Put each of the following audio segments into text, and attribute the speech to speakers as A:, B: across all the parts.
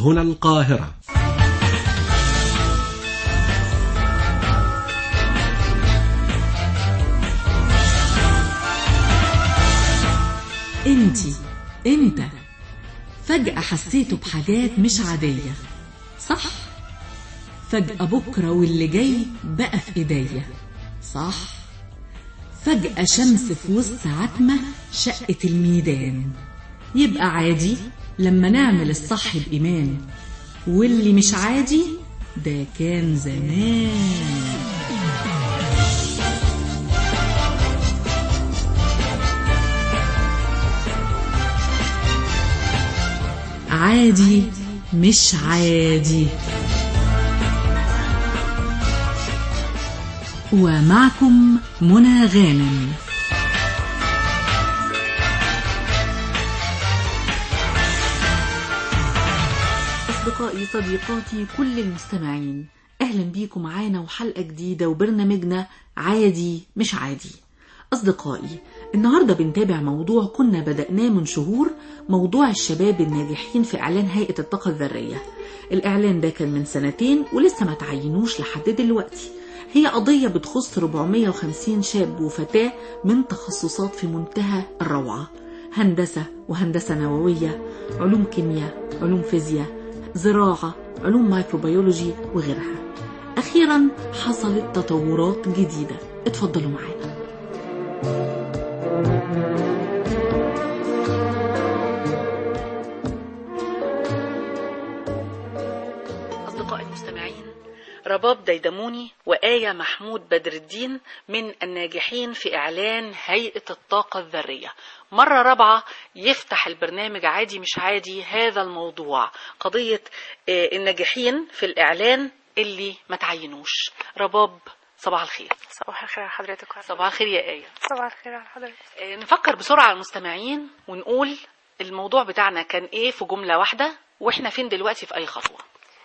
A: هنا القاهرة
B: انتي امتى فجأة حسيتوا بحاجات مش عادية صح فجأة بكرة واللي جاي بقى في ايديا صح فجأة شمس في وسط عتمة شقت الميدان يبقى عادي لما نعمل الصح بإيمان واللي مش عادي ده كان زمان عادي مش عادي ومعكم منى غانم أصدقائي صديقاتي كل المستمعين أهلا بيكم معانا وحلقة جديدة وبرنامجنا عادي مش عادي أصدقائي النهاردة بنتابع موضوع كنا بدأناه من شهور موضوع الشباب الناجحين في إعلان هيئة الطاقة الذرية الإعلان ده كان من سنتين ولسه ما تعينوش لحد دلوقتي هي قضية بتخص 450 شاب وفتاة من تخصصات في منتهى الروعة هندسة وهندسة نووية علوم كيمياء علوم فيزياء زراعة علوم مايكروبيولوجي وغيرها أخيرا حصلت تطورات جديدة اتفضلوا معانا أصدقائي المستمعين رباب ديدموني وآية محمود بدر الدين من الناجحين في إعلان هيئة الطاقة الذرية مرة رابعة يفتح البرنامج عادي مش عادي هذا الموضوع قضية آه، الناجحين في الإعلان اللي ما تعينوش رباب صباح الخير
C: صباح الخير على حضرتك وعلى
B: صباح الخير يا آية
C: صباح الخير على حضرتك
B: آه، نفكر بسرعة على المستمعين ونقول الموضوع بتاعنا كان ايه في جملة واحدة واحنا فين دلوقتي في اي خطوة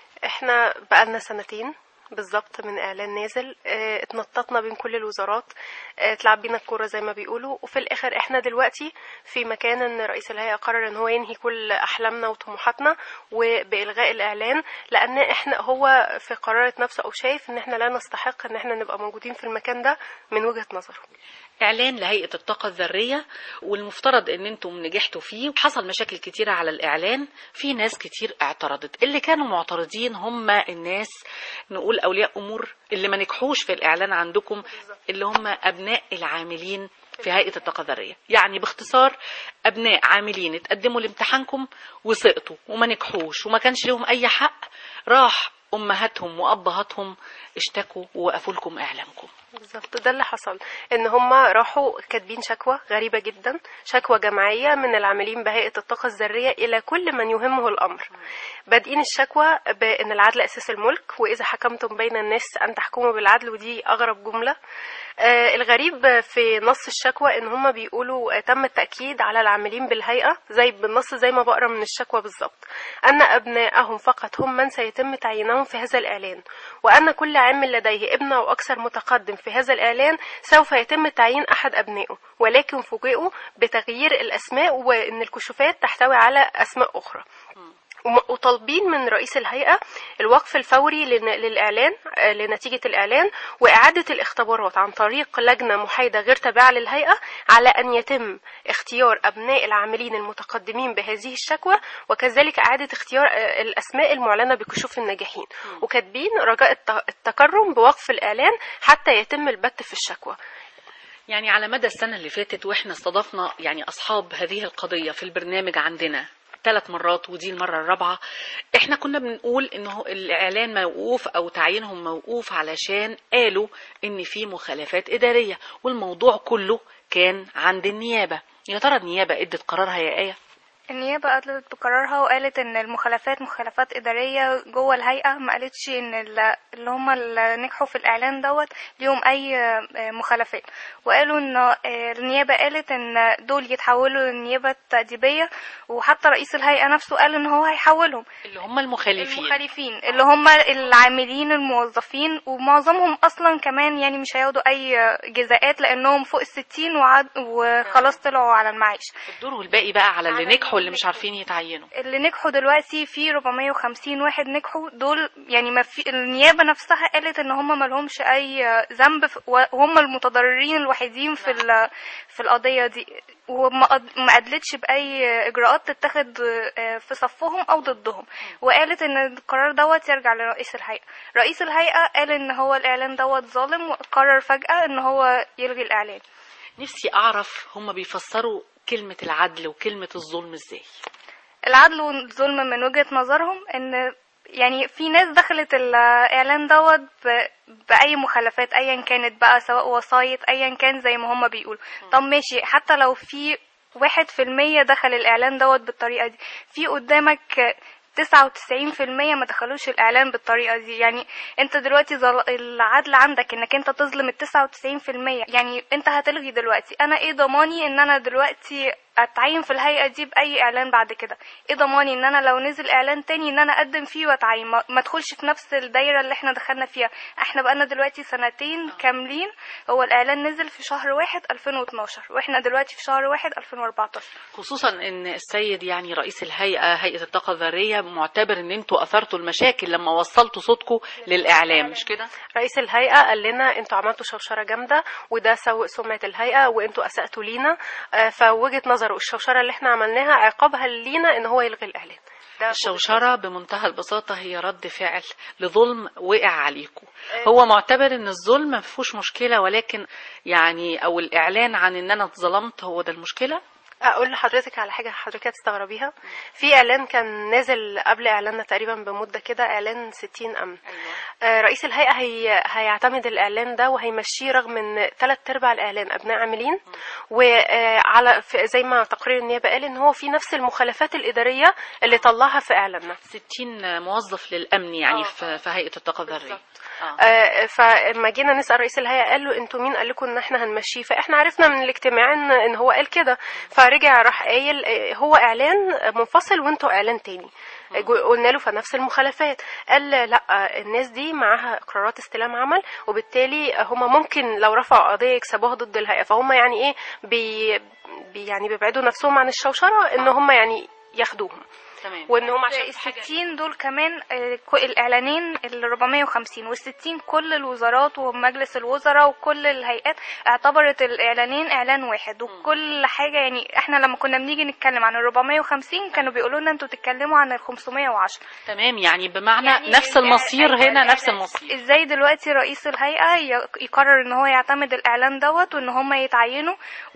C: احنا بقالنا سنتين بالظبط من اعلان نازل اه اتنططنا بين كل الوزارات اه اتلعب بينا الكوره زي ما بيقولوا وفي الاخر احنا دلوقتي في مكان ان رئيس الهيئه قرر ان هو ينهي كل احلامنا وطموحاتنا وبالغاء الاعلان لان احنا هو في قرارة نفسه او شايف ان احنا لا نستحق ان احنا نبقى موجودين في المكان ده من وجهه نظره
B: اعلان لهيئة الطاقة الذرية والمفترض ان انتم نجحتوا فيه حصل مشاكل كتيرة على الاعلان في ناس كتير اعترضت اللي كانوا معترضين هم الناس نقول اولياء امور اللي ما نجحوش في الاعلان عندكم اللي هم ابناء العاملين في هيئة الطاقة الذرية يعني باختصار أبناء عاملين اتقدموا لامتحانكم وسقطوا وما نجحوش وما كانش لهم أي حق راح أمهاتهم وأبهاتهم اشتكوا ووقفوا لكم إعلامكم
C: بالظبط ده اللي حصل ان هم راحوا كاتبين شكوى غريبه جدا شكوى جماعيه من العاملين بهيئه الطاقه الذريه الى كل من يهمه الامر بادئين الشكوى بان العدل اساس الملك واذا حكمتم بين الناس ان تحكموا بالعدل ودي اغرب جمله آه الغريب في نص الشكوى ان هم بيقولوا آه، تم التاكيد على العاملين بالهيئه زي بالنص زي ما بقرا من الشكوى بالظبط ان ابنائهم فقط هم من سيتم تعيينهم في هذا الاعلان وان كل عامل لديه ابن او اكثر متقدم في هذا الاعلان سوف يتم تعيين احد ابنائه ولكن فوجئوا بتغيير الاسماء وان الكشوفات تحتوي على اسماء اخرى وم- وطالبين من رئيس الهيئة الوقف الفوري لن- للإعلان آه، لنتيجة الإعلان وإعادة الاختبارات عن طريق لجنة محايدة غير تابعة للهيئة على أن يتم اختيار أبناء العاملين المتقدمين بهذه الشكوى وكذلك إعادة اختيار آه، الأسماء المعلنة بكشوف الناجحين وكاتبين رجاء الت- التكرم بوقف الإعلان حتى يتم البت في الشكوى
B: يعني على مدى السنة اللي فاتت واحنا استضفنا يعني أصحاب هذه القضية في البرنامج عندنا ثلاث مرات ودي المرة الرابعة احنا كنا بنقول انه الاعلان موقوف او تعيينهم موقوف علشان قالوا ان في مخالفات ادارية والموضوع كله كان عند النيابة يا ترى النيابة ادت قرارها يا آية
D: النيابة أدلت بقرارها وقالت إن المخالفات مخالفات إدارية جوه الهيئة ما قالتش إن ال- اللي هم اللي نجحوا في الإعلان دوت ليهم أي آه، مخالفات وقالوا إن آه، النيابة قالت إن دول يتحولوا للنيابة التأديبية وحتى رئيس الهيئة نفسه قال إن هو هيحولهم
B: اللي هم المخالفين
D: المخالفين اللي هم العاملين الموظفين ومعظمهم اصلا كمان يعني مش هياخدوا اي جزاءات لانهم فوق الستين وعد وخلاص طلعوا على المعاش
B: الدور والباقي بقى على اللي
D: على
B: نجحوا
A: اللي مش عارفين يتعينوا
D: اللي نجحوا دلوقتي في 450 واحد نجحوا دول يعني ما في النيابه نفسها قالت ان هم ما لهمش اي ذنب في- وهم المتضررين الوحيدين في ال- في القضيه دي وما قد- ما ادلتش باي اجراءات تتخذ آه، في صفهم او ضدهم وقالت ان القرار دوت يرجع لرئيس الهيئه رئيس الهيئه قال ان هو الاعلان دوت ظالم وقرر فجاه ان هو يلغي الاعلان
A: نفسي اعرف هم بيفسروا كلمة العدل وكلمة الظلم ازاي
D: العدل والظلم من وجهة نظرهم ان يعني في ناس دخلت الاعلان دوت ب- باي مخالفات ايا كانت بقى سواء وسايط ايا كان زي ما هما بيقولوا طب ماشي حتى لو في واحد في المية دخل الاعلان دوت بالطريقة دي في قدامك تسعة وتسعين في المية ما دخلوش الإعلان بالطريقة دي يعني أنت دلوقتي ظل... العدل عندك إنك أنت تظلم التسعة وتسعين في المية يعني أنت هتلغي دلوقتي أنا إيه ضماني إن أنا دلوقتي أتعين في الهيئة دي بأي إعلان بعد كده إيه ضماني إن أنا لو نزل إعلان تاني إن أنا أقدم فيه وأتعين ما ما أدخلش في نفس الدايرة اللي إحنا دخلنا فيها إحنا بقالنا دلوقتي سنتين كاملين هو الإعلان نزل في شهر واحد 2012 وإحنا دلوقتي في شهر واحد 2014
A: خصوصا ان السيد يعني رئيس الهيئة هيئة الطاقة الذرية معتبر ان انتوا اثرتوا المشاكل لما وصلتوا صوتكم للاعلام مش كده
C: رئيس الهيئة قال لنا انتوا عملتوا شوشرة جامدة وده سوء سمعة الهيئة وانتوا اسأتوا لينا آه، فوجهة نظره الشوشرة اللي احنا عملناها عقابها لينا ان هو يلغي الاعلان ده
A: الشوشرة بمنتهى البساطة هي رد فعل لظلم وقع عليكم هو معتبر ان الظلم ما فيهوش مشكلة ولكن يعني او الاعلان عن ان انا اتظلمت هو ده المشكلة
C: اقول لحضرتك على حاجه حضرتك هتستغربيها في اعلان كان نازل قبل اعلاننا تقريبا بمده كده اعلان 60 امن آه، رئيس الهيئه هي هيعتمد الاعلان ده وهيمشيه رغم ان ثلاث ارباع الاعلان ابناء عاملين وعلى زي ما تقرير النيابه قال ان هو في نفس المخالفات الاداريه اللي طلعها في اعلاننا
A: 60 موظف للامن يعني
C: آه.
A: في في هيئة الطاقة الذرية
C: بالظبط.
A: آه.
C: آه، فلما جينا نسال رئيس الهيئه قال له انتوا مين قال لكم ان احنا هنمشيه فاحنا عرفنا من الاجتماع ان ان هو قال كده فرجع راح قايل آه، هو اعلان منفصل وانتوا اعلان تاني جو- قلنا له فنفس المخالفات قال لا الناس دي معاها اقرارات استلام عمل وبالتالي هم ممكن لو رفعوا قضيه يكسبوها ضد الهيئه فهم يعني ايه بي بي- يعني بيبعدوا نفسهم عن الشوشره ان هم يعني ياخدوهم
A: تمام
C: وان هم عشان
D: ال 60 دول كمان آه، كو- الاعلانين ال 450 وال 60 كل الوزارات ومجلس الوزراء وكل الهيئات اعتبرت الاعلانين اعلان واحد وكل حاجه يعني احنا لما كنا بنيجي نتكلم عن ال 450 كانوا بيقولوا لنا انتوا تتكلموا عن ال 510
A: تمام يعني بمعنى
D: يعني
A: نفس
D: ال-
A: المصير
D: أيوة،
A: هنا نفس
D: الإعلان-
A: المصير
D: ازاي دلوقتي رئيس الهيئه ي- يقرر ان هو يعتمد الاعلان دوت وان هم يتعينوا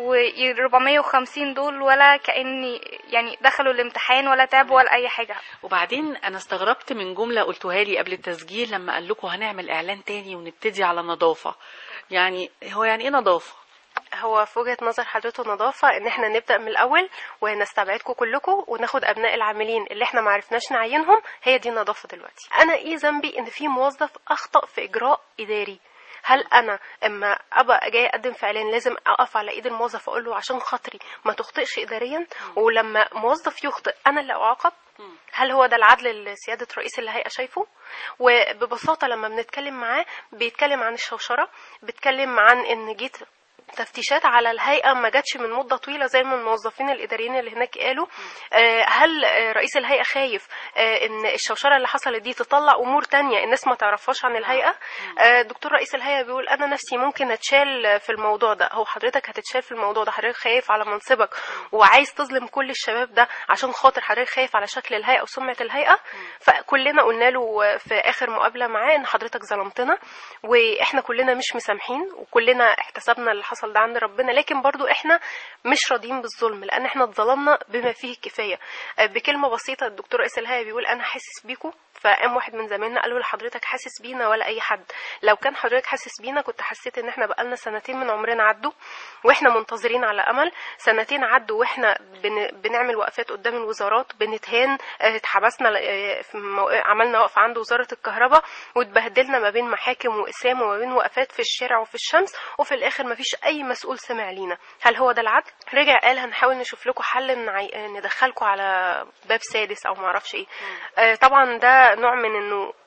D: و 450 دول ولا كان يعني دخلوا الامتحان ولا تعبوا ولا اي حاجه
A: وبعدين انا استغربت من جمله قلتوها لي قبل التسجيل لما قال لكم هنعمل اعلان تاني ونبتدي على نظافه يعني هو يعني ايه نظافه
C: هو في وجهة نظر حضرته نظافة ان احنا نبدأ من الاول ونستبعدكم كلكم وناخد ابناء العاملين اللي احنا معرفناش نعينهم هي دي النظافة دلوقتي انا ايه ذنبي ان في موظف اخطأ في اجراء اداري هل انا اما ابقى جاي اقدم في اعلان لازم اقف على ايد الموظف اقول له عشان خاطري ما تخطئش اداريا ولما موظف يخطئ انا اللي اعاقب هل هو ده العدل اللي سيادة رئيس الهيئة شايفه؟ وببساطة لما بنتكلم معاه بيتكلم عن الشوشرة بيتكلم عن ان جيت تفتيشات على الهيئة ما جاتش من مدة طويلة زي ما الموظفين الإداريين اللي هناك قالوا آه، هل آه، رئيس الهيئة خايف آه، إن الشوشرة اللي حصلت دي تطلع أمور تانية الناس ما تعرفهاش عن الهيئة آه، دكتور رئيس الهيئة بيقول أنا نفسي ممكن أتشال في الموضوع ده هو حضرتك هتتشال في الموضوع ده حضرتك خايف على منصبك وعايز تظلم كل الشباب ده عشان خاطر حضرتك خايف على شكل الهيئة وسمعة الهيئة فكلنا قلنا له في آخر مقابلة معاه إن حضرتك ظلمتنا واحنا كلنا مش مسامحين وكلنا احتسبنا اللي حصل ده عند ربنا لكن برضو احنا مش راضيين بالظلم لان احنا اتظلمنا بما فيه الكفايه آه، بكلمه بسيطه الدكتور رئيس الهيئه بيقول انا حاسس بيكم فقام واحد من زمايلنا قال له لحضرتك حاسس بينا ولا اي حد لو كان حضرتك حاسس بينا كنت حسيت ان احنا بقالنا سنتين من عمرنا عدوا واحنا منتظرين على امل سنتين عدوا واحنا بن... بنعمل وقفات قدام الوزارات بنتهان آه، اتحبسنا آه، في مو... عملنا وقفه عند وزاره الكهرباء واتبهدلنا ما بين محاكم واقسام وما بين وقفات في الشارع وفي الشمس وفي الاخر ما فيش اي مسؤول سمع لينا هل هو ده العدل رجع قال هنحاول نشوف لكم حل نعي... ندخلكم على باب سادس او ما اعرفش ايه آه، طبعا ده نوع من انه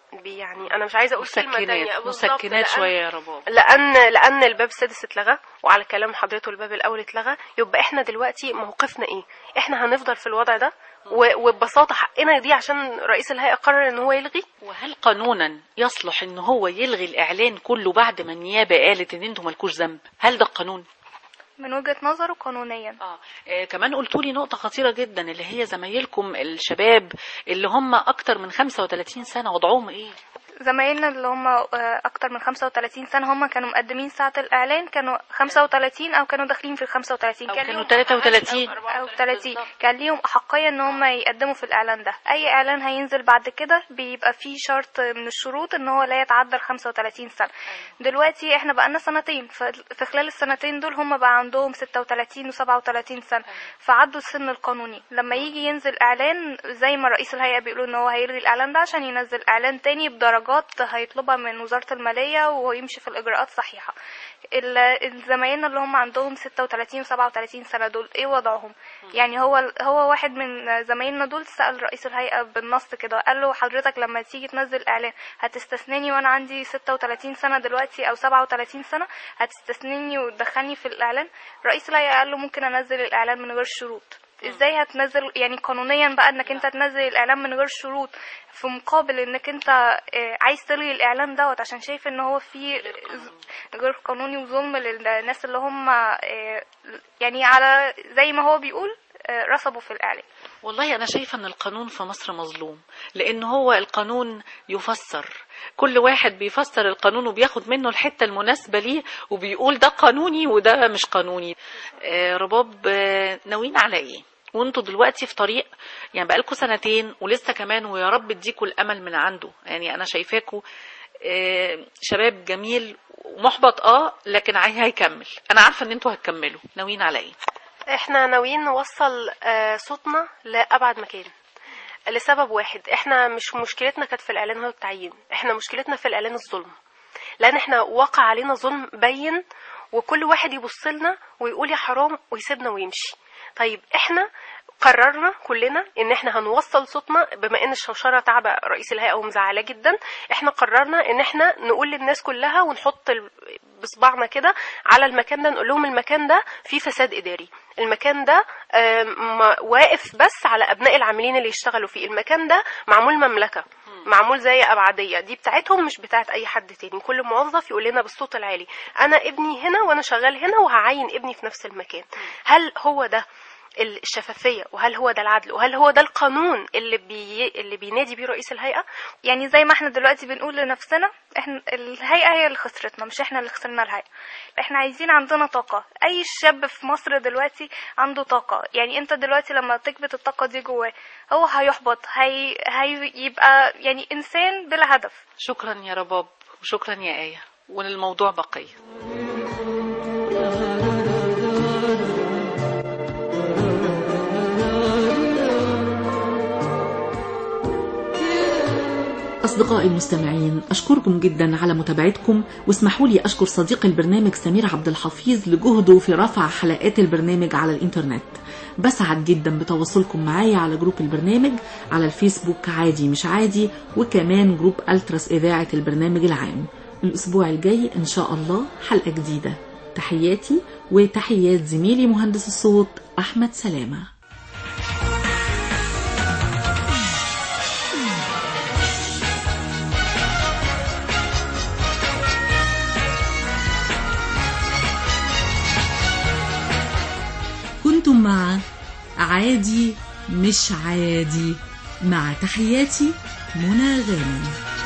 C: بي- يعني انا مش عايزه اقول كلمه تانية
A: مسكنات
C: بالظبط،
A: مسكنات
C: لأن-
A: شويه يا رباب
C: لان لان الباب السادس اتلغى وعلى كلام حضرته الباب الاول اتلغى يبقى احنا دلوقتي موقفنا ايه احنا هنفضل في الوضع ده و- وببساطه حقنا دي عشان رئيس الهيئه قرر ان هو يلغي
A: وهل قانونا يصلح ان هو يلغي الاعلان كله بعد ما النيابه قالت ان انتم مالكوش ذنب هل ده قانون
D: من وجهة نظره قانونيا
A: آه. آه كمان قلتوا لي نقطة خطيرة جدا اللي هي زمايلكم الشباب اللي هم أكتر من 35 سنة وضعهم إيه؟
D: زمايلنا اللي هم آه، اكتر من 35 سنه هم كانوا مقدمين ساعه الاعلان كانوا 35 او كانوا داخلين في ال 35
A: أو
D: كان
A: كانوا
D: ليهم
A: 33
D: او 30 كان ليهم احقيه ان هم يقدموا في الاعلان ده اي اعلان هينزل بعد كده بيبقى فيه شرط من الشروط ان هو لا يتعدى ال 35 سنه دلوقتي احنا بقالنا سنتين ف- في خلال السنتين دول هم بقى عندهم 36 و37 سنه فعدوا السن القانوني لما يجي ينزل اعلان زي ما رئيس الهيئه بيقولوا ان هو هيلغي الاعلان ده عشان ينزل اعلان تاني بدرجات هيطلبها من وزاره الماليه ويمشي في الاجراءات صحيحه ال- زمايلنا اللي هم عندهم 36 و37 سنه دول ايه وضعهم يعني هو هو واحد من زمايلنا دول سال رئيس الهيئه بالنص كده قال له حضرتك لما تيجي تنزل اعلان هتستثنيني وانا عندي 36 سنه دلوقتي او 37 سنه هتستثنيني وتدخلني في الاعلان رئيس الهيئه قال له ممكن انزل الاعلان من غير شروط ازاي هتنزل يعني قانونيا بقى انك انت تنزل الاعلان من غير شروط في مقابل انك انت آه، عايز تلغي الاعلان دوت عشان شايف ان هو في غير قانوني وظلم للناس اللي هم آه، يعني على زي ما هو بيقول آه، رصبوا في الاعلان
A: والله أنا شايفة أن القانون في مصر مظلوم لأن هو القانون يفسر كل واحد بيفسر القانون وبياخد منه الحتة المناسبة ليه وبيقول ده قانوني وده مش قانوني آه، رباب آه، ناويين على إيه؟ وانتوا دلوقتي في طريق يعني بقالكوا سنتين ولسه كمان ويا رب اديكوا الامل من عنده يعني انا شايفاكوا آه، شباب جميل ومحبط اه لكن عاي- هيكمل انا عارفه ان انتوا هتكملوا ناويين على ايه
C: احنا ناويين نوصل آه، صوتنا لأبعد مكان لسبب واحد احنا مش مشكلتنا كانت في الاعلان هو التعيين احنا مشكلتنا في الاعلان الظلم لان احنا وقع علينا ظلم بين وكل واحد يبص لنا ويقول يا حرام ويسيبنا ويمشي طيب احنا قررنا كلنا ان احنا هنوصل صوتنا بما ان الشوشره تعب رئيس الهيئه ومزعلاه جدا احنا قررنا ان احنا نقول للناس كلها ونحط ال- بصبعنا كده على المكان ده نقول لهم المكان ده فيه فساد اداري المكان ده آم، ما- واقف بس على ابناء العاملين اللي يشتغلوا فيه المكان ده معمول مملكه معمول زي ابعديه دي بتاعتهم مش بتاعت اي حد تاني كل موظف يقول لنا بالصوت العالي انا ابني هنا وانا شغال هنا وهعين ابني في نفس المكان هل هو ده الشفافيه وهل هو ده العدل وهل هو ده القانون اللي بي... اللي بينادي بيه رئيس الهيئه
D: يعني زي ما احنا دلوقتي بنقول لنفسنا احنا الهيئة هي اللي خسرتنا مش احنا اللي خسرنا الهيئة احنا عايزين عندنا طاقة اي شاب في مصر دلوقتي عنده طاقة يعني انت دلوقتي لما تكبت الطاقة دي جواه هو هيحبط هي... هيبقى يعني انسان بلا هدف
A: شكرا يا رباب وشكرا يا آية وللموضوع بقية
B: أصدقائي المستمعين أشكركم جدا على متابعتكم واسمحوا لي أشكر صديقي البرنامج سمير عبد الحفيظ لجهده في رفع حلقات البرنامج على الإنترنت بسعد جدا بتواصلكم معايا على جروب البرنامج على الفيسبوك عادي مش عادي وكمان جروب ألترس إذاعة البرنامج العام الأسبوع الجاي إن شاء الله حلقة جديدة تحياتي وتحيات زميلي مهندس الصوت أحمد سلامة كنتم مع عادي مش عادي مع تحياتي منى غانم